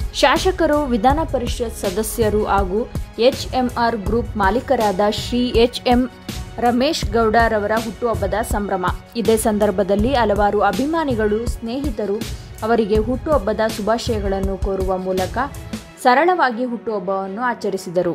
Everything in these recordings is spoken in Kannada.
ಶಾಸಕರು ವಿಧಾನ ಪರಿಷತ್ ಸದಸ್ಯರು ಹಾಗೂ ಎಚ್ಎಂಆರ್ ಗ್ರೂಪ್ ಮಾಲೀಕರಾದ ಶ್ರೀ ಎಚ್ಎಂ ರಮೇಶ್ ಗೌಡರವರ ಹುಟ್ಟುಹಬ್ಬದ ಸಂಭ್ರಮ ಇದೇ ಸಂದರ್ಭದಲ್ಲಿ ಹಲವಾರು ಅಭಿಮಾನಿಗಳು ಸ್ನೇಹಿತರು ಅವರಿಗೆ ಹುಟ್ಟುಹಬ್ಬದ ಶುಭಾಶಯಗಳನ್ನು ಕೋರುವ ಮೂಲಕ ಸರಳವಾಗಿ ಹುಟ್ಟುಹಬ್ಬವನ್ನು ಆಚರಿಸಿದರು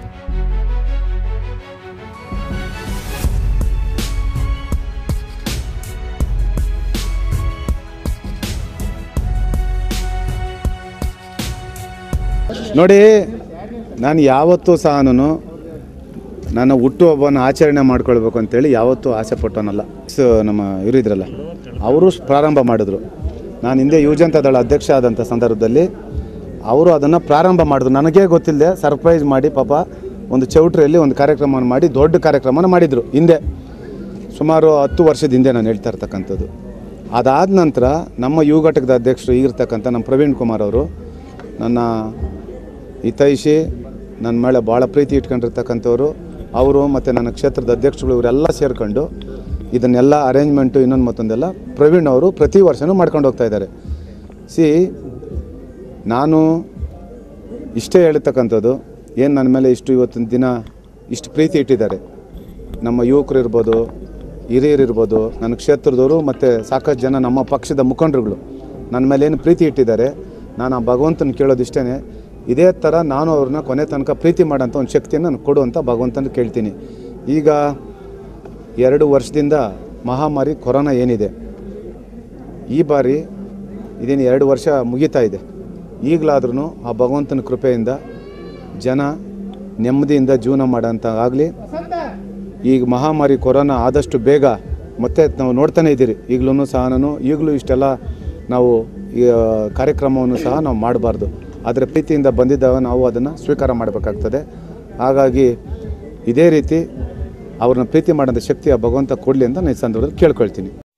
ನೋಡಿ ನಾನು ಯಾವತ್ತೂ ಸಹ ನಾನು ನನ್ನ ಹುಟ್ಟುಹಬ್ಬನ ಆಚರಣೆ ಮಾಡ್ಕೊಳ್ಬೇಕು ಅಂತೇಳಿ ಯಾವತ್ತೂ ಆಸೆ ಪಟ್ಟವನಲ್ಲ ಸ ನಮ್ಮ ಇವರಿದ್ರಲ್ಲ ಅವರು ಪ್ರಾರಂಭ ಮಾಡಿದ್ರು ನಾನು ಹಿಂದೆ ಯುವಜನತಾ ದಳ ಅಧ್ಯಕ್ಷ ಆದಂಥ ಸಂದರ್ಭದಲ್ಲಿ ಅವರು ಅದನ್ನು ಪ್ರಾರಂಭ ಮಾಡಿದ್ರು ನನಗೇ ಗೊತ್ತಿಲ್ಲದೆ ಸರ್ಪ್ರೈಸ್ ಮಾಡಿ ಪಾಪ ಒಂದು ಚೌಟ್ರಿಯಲ್ಲಿ ಒಂದು ಕಾರ್ಯಕ್ರಮವನ್ನು ಮಾಡಿ ದೊಡ್ಡ ಕಾರ್ಯಕ್ರಮನ ಮಾಡಿದರು ಹಿಂದೆ ಸುಮಾರು ಹತ್ತು ವರ್ಷದ ಹಿಂದೆ ನಾನು ಹೇಳ್ತಾ ಇರ್ತಕ್ಕಂಥದ್ದು ಅದಾದ ನಂತರ ನಮ್ಮ ಯುವ ಘಟಕದ ಅಧ್ಯಕ್ಷರು ಈಗಿರ್ತಕ್ಕಂಥ ನಮ್ಮ ಪ್ರವೀಣ್ ಕುಮಾರ್ ಅವರು ನನ್ನ ಹಿತೈಷಿ ನನ್ನ ಮೇಲೆ ಭಾಳ ಪ್ರೀತಿ ಇಟ್ಕೊಂಡಿರ್ತಕ್ಕಂಥವ್ರು ಅವರು ಮತ್ತು ನನ್ನ ಕ್ಷೇತ್ರದ ಅಧ್ಯಕ್ಷಗಳು ಇವರೆಲ್ಲ ಸೇರ್ಕೊಂಡು ಇದನ್ನೆಲ್ಲ ಅರೇಂಜ್ಮೆಂಟು ಇನ್ನೊಂದು ಮತ್ತೊಂದೆಲ್ಲ ಪ್ರವೀಣ್ ಅವರು ಪ್ರತಿ ವರ್ಷವೂ ಮಾಡ್ಕೊಂಡು ಹೋಗ್ತಾ ಇದ್ದಾರೆ ಸಿ ನಾನು ಇಷ್ಟೇ ಹೇಳ್ತಕ್ಕಂಥದ್ದು ಏನು ನನ್ನ ಮೇಲೆ ಇಷ್ಟು ಇವತ್ತಿನ ದಿನ ಇಷ್ಟು ಪ್ರೀತಿ ಇಟ್ಟಿದ್ದಾರೆ ನಮ್ಮ ಯುವಕರು ಇರ್ಬೋದು ಹಿರಿಯರು ಇರ್ಬೋದು ನನ್ನ ಕ್ಷೇತ್ರದವರು ಮತ್ತು ಸಾಕಷ್ಟು ಜನ ನಮ್ಮ ಪಕ್ಷದ ಮುಖಂಡರುಗಳು ನನ್ನ ಮೇಲೆ ಏನು ಪ್ರೀತಿ ಇಟ್ಟಿದ್ದಾರೆ ನಾನು ಆ ಭಗವಂತನ ಕೇಳೋದಿಷ್ಟೇ ಇದೇ ಥರ ನಾನು ಅವ್ರನ್ನ ಕೊನೆ ತನಕ ಪ್ರೀತಿ ಮಾಡೋಂಥ ಒಂದು ಶಕ್ತಿಯನ್ನು ನಾನು ಕೊಡು ಅಂತ ಭಗವಂತನ ಕೇಳ್ತೀನಿ ಈಗ ಎರಡು ವರ್ಷದಿಂದ ಮಹಾಮಾರಿ ಕೊರೋನಾ ಏನಿದೆ ಈ ಬಾರಿ ಇದೇನು ಎರಡು ವರ್ಷ ಮುಗೀತಾ ಇದೆ ಈಗಲಾದ್ರೂ ಆ ಭಗವಂತನ ಕೃಪೆಯಿಂದ ಜನ ನೆಮ್ಮದಿಯಿಂದ ಜೀವನ ಮಾಡೋಂಥ ಆಗಲಿ ಈಗ ಮಹಾಮಾರಿ ಕೊರೋನಾ ಆದಷ್ಟು ಬೇಗ ಮತ್ತೆ ನಾವು ನೋಡ್ತಾನೆ ಇದ್ದೀರಿ ಈಗಲೂ ಸಹ ನಾನು ಈಗಲೂ ಇಷ್ಟೆಲ್ಲ ನಾವು ಈ ಆ, ಕಾರ್ಯಕ್ರಮವನ್ನು ಸಹ ನಾವು ಮಾಡಬಾರ್ದು ಆದರೆ ಪ್ರೀತಿಯಿಂದ ಬಂದಿದ್ದಾಗ ನಾವು ಅದನ್ನು ಸ್ವೀಕಾರ ಮಾಡಬೇಕಾಗ್ತದೆ ಹಾಗಾಗಿ ಇದೇ ರೀತಿ ಅವ್ರನ್ನ ಪ್ರೀತಿ ಮಾಡೋಂಥ ಶಕ್ತಿ ಆ ಭಗವಂತ ಕೊಡಲಿ ಅಂತ ನಾನು ಈ ಸಂದರ್ಭದಲ್ಲಿ ಕೇಳ್ಕೊಳ್ತೀನಿ